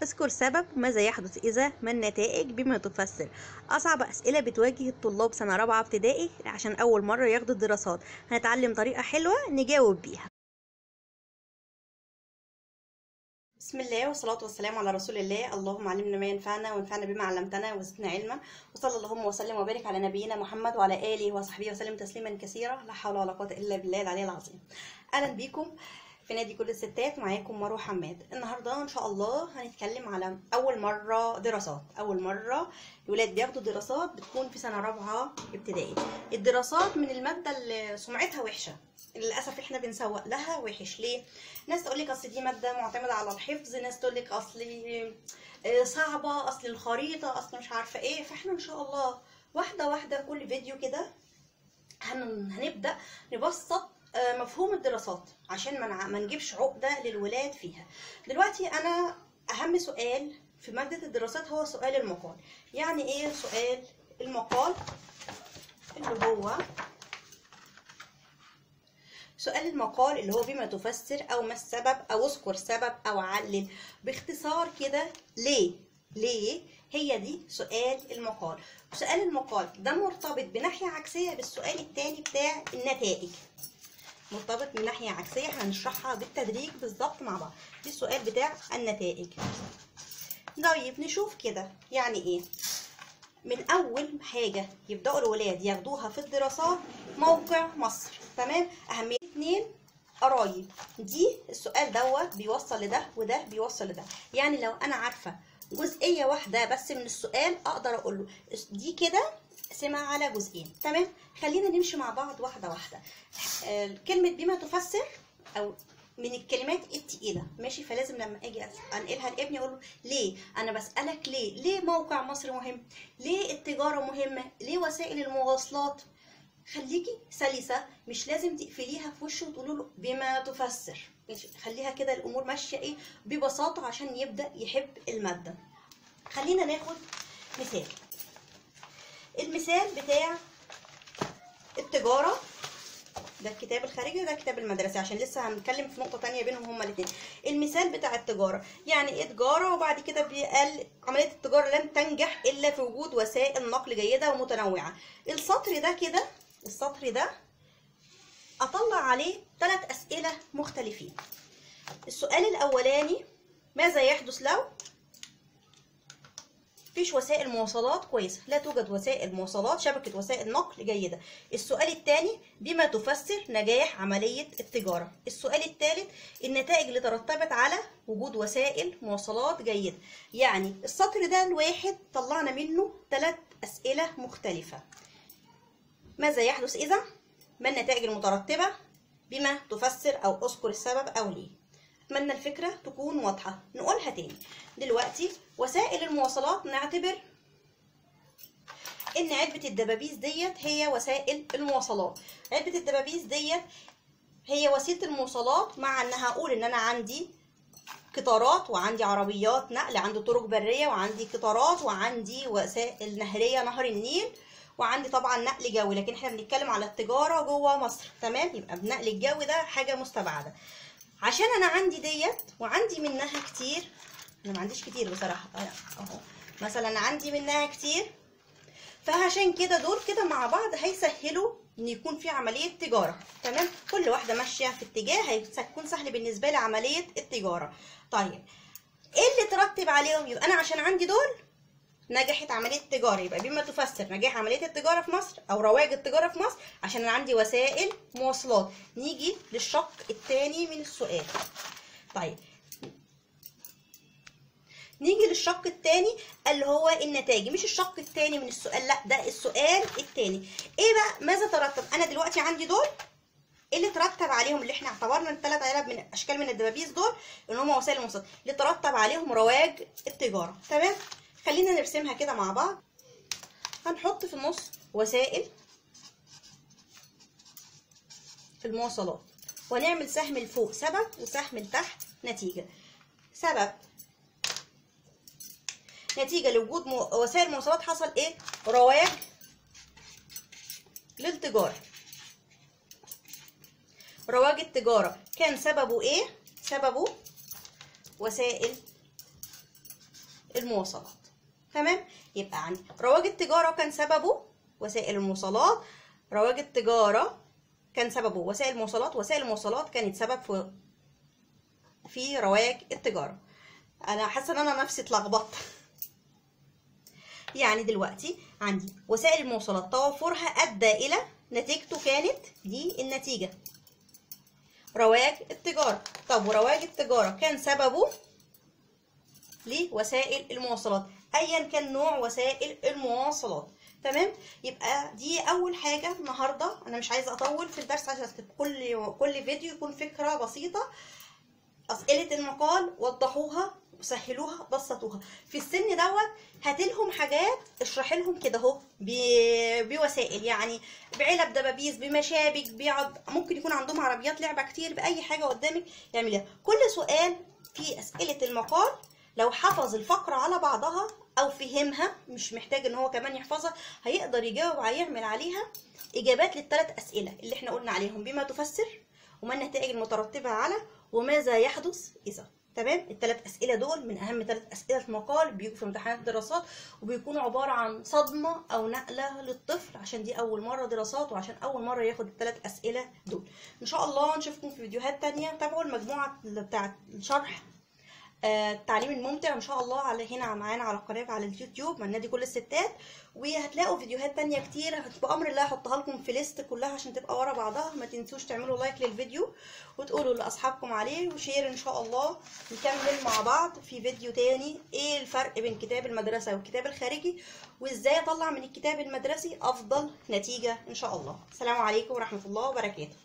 اذكر سبب ماذا يحدث إذا ما النتائج بما تفسر أصعب أسئلة بتواجه الطلاب سنة رابعة ابتدائي عشان أول مرة ياخدوا الدراسات هنتعلم طريقة حلوة نجاوب بيها بسم الله والصلاة والسلام على رسول الله اللهم علمنا ما ينفعنا وانفعنا بما علمتنا وزدنا علما وصلى اللهم وسلم وبارك على نبينا محمد وعلى آله وصحبه وسلم تسليما كثيرا لا حول ولا قوة إلا بالله العلي العظيم أهلا بيكم في نادي كل الستات معاكم مروه حماد النهارده ان شاء الله هنتكلم على اول مره دراسات اول مره الولاد بياخدوا دراسات بتكون في سنه رابعه ابتدائي الدراسات من الماده اللي سمعتها وحشه للاسف احنا بنسوق لها وحش ليه ناس تقول لك اصل دي ماده معتمده على الحفظ ناس تقول لك اصل آه، صعبه اصل الخريطه اصل مش عارفه ايه فاحنا ان شاء الله واحده واحده كل فيديو كده هن- هنبدا نبسط آه، مفهوم الدراسات عشان ما نع- ما نجيبش عقده للولاد فيها دلوقتي انا اهم سؤال في ماده الدراسات هو سؤال المقال يعني ايه سؤال المقال اللي هو سؤال المقال اللي هو بما تفسر او ما السبب او اذكر سبب او علل باختصار كده ليه ليه هي دي سؤال المقال سؤال المقال ده مرتبط بناحية عكسية بالسؤال التاني بتاع النتائج مرتبط من ناحية عكسية هنشرحها بالتدريج بالظبط مع بعض دي السؤال بتاع النتائج طيب نشوف كده يعني ايه من اول حاجه يبداوا الولاد ياخدوها في الدراسات موقع مصر تمام اهميه اتنين قرايب دي السؤال دوت بيوصل لده وده بيوصل لده يعني لو انا عارفه جزئيه واحده بس من السؤال اقدر اقول له دي كده قسمها على جزئين تمام خلينا نمشي مع بعض واحده واحده آه، كلمه بما تفسر او من الكلمات التقيله ماشي فلازم لما اجي أس- انقلها لابني اقول له ليه انا بسالك ليه ليه موقع مصر مهم ليه التجاره مهمه ليه وسائل المواصلات خليكي سلسه مش لازم تقفليها في وشه وتقولي له بما تفسر ماشي خليها كده الامور ماشيه ايه ببساطه عشان يبدا يحب الماده خلينا ناخد مثال المثال بتاع التجاره ده الكتاب الخارجي وده الكتاب المدرسي عشان لسه هنتكلم في نقطة تانية بينهم هما الاتنين المثال بتاع التجارة يعني ايه تجارة وبعد كده بيقال عملية التجارة لن تنجح إلا في وجود وسائل نقل جيدة ومتنوعة السطر ده كده السطر ده أطلع عليه ثلاث أسئلة مختلفين السؤال الأولاني ماذا يحدث لو مفيش وسائل مواصلات كويسة لا توجد وسائل مواصلات شبكة وسائل نقل جيدة السؤال الثاني بما تفسر نجاح عملية التجارة السؤال الثالث النتائج اللي ترتبت على وجود وسائل مواصلات جيدة يعني السطر ده الواحد طلعنا منه ثلاث أسئلة مختلفة ماذا يحدث إذا ما النتائج المترتبة بما تفسر أو أذكر السبب أو ليه أتمنى الفكرة تكون واضحة نقولها تاني دلوقتي وسائل المواصلات نعتبر ان علبة الدبابيس ديت هي وسائل المواصلات علبة الدبابيس ديت هي وسيلة المواصلات مع انها اقول ان انا عندي قطارات وعندي عربيات نقل عندي طرق برية وعندي قطارات وعندي وسائل نهرية نهر النيل وعندي طبعا نقل جوي لكن احنا بنتكلم على التجارة جوه مصر تمام يبقى بنقل الجوي ده حاجة مستبعدة عشان انا عندي ديت وعندي منها كتير انا ما عنديش كتير بصراحه أنا- اهو مثلا عندي منها كتير فعشان كده دول كده مع بعض هيسهلوا ان يكون في عمليه تجاره تمام كل واحده ماشيه في اتجاه هيكون سهل بالنسبه لي عمليه التجاره طيب ايه اللي ترتب عليهم يبقى انا عشان عندي دول نجحت عمليه التجاره يبقى بما تفسر نجاح عمليه التجاره في مصر او رواج التجاره في مصر عشان انا عندي وسائل مواصلات نيجي للشق الثاني من السؤال طيب نيجي للشق الثاني اللي هو النتائج مش الشق الثاني من السؤال لا ده السؤال الثاني ايه بقى ماذا ترتب انا دلوقتي عندي دول ايه اللي ترتب عليهم اللي احنا اعتبرنا الثلاث علب من اشكال من الدبابيس دول ان هم وسائل المواصلات اللي ترتب عليهم رواج التجاره تمام خلينا نرسمها كده مع بعض هنحط في النص وسائل المواصلات ونعمل سهم لفوق سبب وسهم لتحت نتيجه سبب نتيجه لوجود مو... وسائل مواصلات حصل ايه رواج للتجاره رواج التجاره كان سببه ايه سببه وسائل المواصلات تمام يبقى عندي رواج التجارة كان سببه وسائل المواصلات رواج التجارة كان سببه وسائل المواصلات وسائل المواصلات كانت سبب في في رواج التجارة انا حاسه ان انا نفسي اتلخبطت يعني دلوقتي عندي وسائل المواصلات توفرها ادى الى نتيجته كانت دي النتيجه رواج التجاره طب ورواج التجاره كان سببه لوسائل المواصلات ايا كان نوع وسائل المواصلات تمام يبقى دي اول حاجه النهارده انا مش عايزه اطول في الدرس عشان كل كل فيديو يكون فكره بسيطه اسئله المقال وضحوها وسهلوها بسطوها في السن دوت هاتلهم حاجات اشرح لهم كده اهو بوسائل يعني بعلب دبابيس بمشابك بيقعد ممكن يكون عندهم عربيات لعبه كتير باي حاجه قدامك يعملها كل سؤال في اسئله المقال لو حفظ الفقره على بعضها او فهمها مش محتاج ان هو كمان يحفظها هيقدر يجاوب هيعمل عليها اجابات للثلاث اسئله اللي احنا قلنا عليهم بما تفسر وما النتائج المترتبه على وماذا يحدث اذا تمام الثلاث اسئله دول من اهم ثلاث اسئله في مقال بيجوا في امتحانات الدراسات وبيكونوا عباره عن صدمه او نقله للطفل عشان دي اول مره دراسات وعشان اول مره ياخد الثلاث اسئله دول ان شاء الله نشوفكم في فيديوهات تانية تابعوا المجموعه بتاعه الشرح التعليم الممتع ان شاء الله على هنا معانا على القناه على اليوتيوب من نادي كل الستات وهتلاقوا فيديوهات تانية كتير بامر الله هحطها لكم في ليست كلها عشان تبقى ورا بعضها ما تنسوش تعملوا لايك للفيديو وتقولوا لاصحابكم عليه وشير ان شاء الله نكمل مع بعض في فيديو تاني ايه الفرق بين كتاب المدرسه والكتاب الخارجي وازاي اطلع من الكتاب المدرسي افضل نتيجه ان شاء الله السلام عليكم ورحمه الله وبركاته